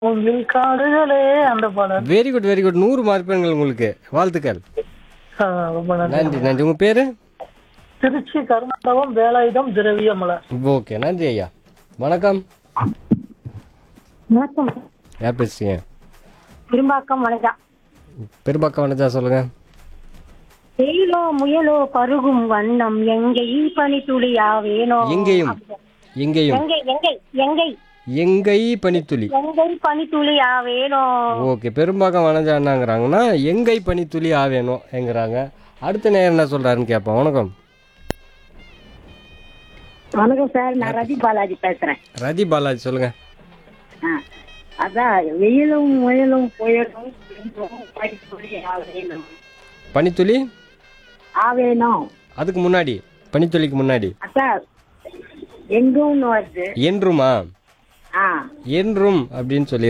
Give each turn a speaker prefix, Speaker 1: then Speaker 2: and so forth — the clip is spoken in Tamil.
Speaker 1: உங்கள் காடுகளே அந்த பாடல்
Speaker 2: வெரி குட் வெரி குட் நூறு மதிப்பெண்கள் உங்களுக்கு வாழ்த்துக்கள்
Speaker 1: ஆ, ரொம்ப நன்றி
Speaker 2: நன்றி நன்றி உங்க பேரு
Speaker 1: திருச்சி கர்நாடகம் வேலாயுதம் திரவியமலை
Speaker 2: ஓகே நன்றி ஐயா வணக்கம்
Speaker 3: வணக்கம்
Speaker 2: யார் பேசுறீங்க
Speaker 3: திரும்பாக்கம் வனஜா
Speaker 2: பெரும்பாக்கம் வனஜா சொல்லுங்க
Speaker 3: வெயிலோ முயலோ பருகும் வண்ணம் எங்கை பனித்துளியா வேணோ
Speaker 2: எங்கேயும் எங்கேயும்
Speaker 3: எங்கை எங்கை எங்கை
Speaker 2: எங்கை பனித்துளி
Speaker 3: எங்கை பனித்துளியா வேணோ
Speaker 2: ஓகே பெரும்பாக்கம் வனஜா என்னங்கிறாங்கன்னா எங்கை பனித்துளி ஆவேணும் என்கிறாங்க அடுத்த நேரம் என்ன சொல்றாருன்னு கேட்போம் வணக்கம்
Speaker 3: வணக்கம் சார் நான் ரதி பாலாஜி பேசுறேன்
Speaker 2: ரதி பாலாஜி சொல்லுங்க
Speaker 3: அதான் வெயிலும் முயலும் புயலும் பனித்துளியா வேணும்
Speaker 2: பனித்துளி
Speaker 3: ஆவேணும்
Speaker 2: அதுக்கு முன்னாடி பனித்துளிக்கு முன்னாடி
Speaker 3: அதான் எங்கும் வருது
Speaker 2: என்றுமா
Speaker 3: ஆ
Speaker 2: என்றும் அப்படின்னு சொல்லி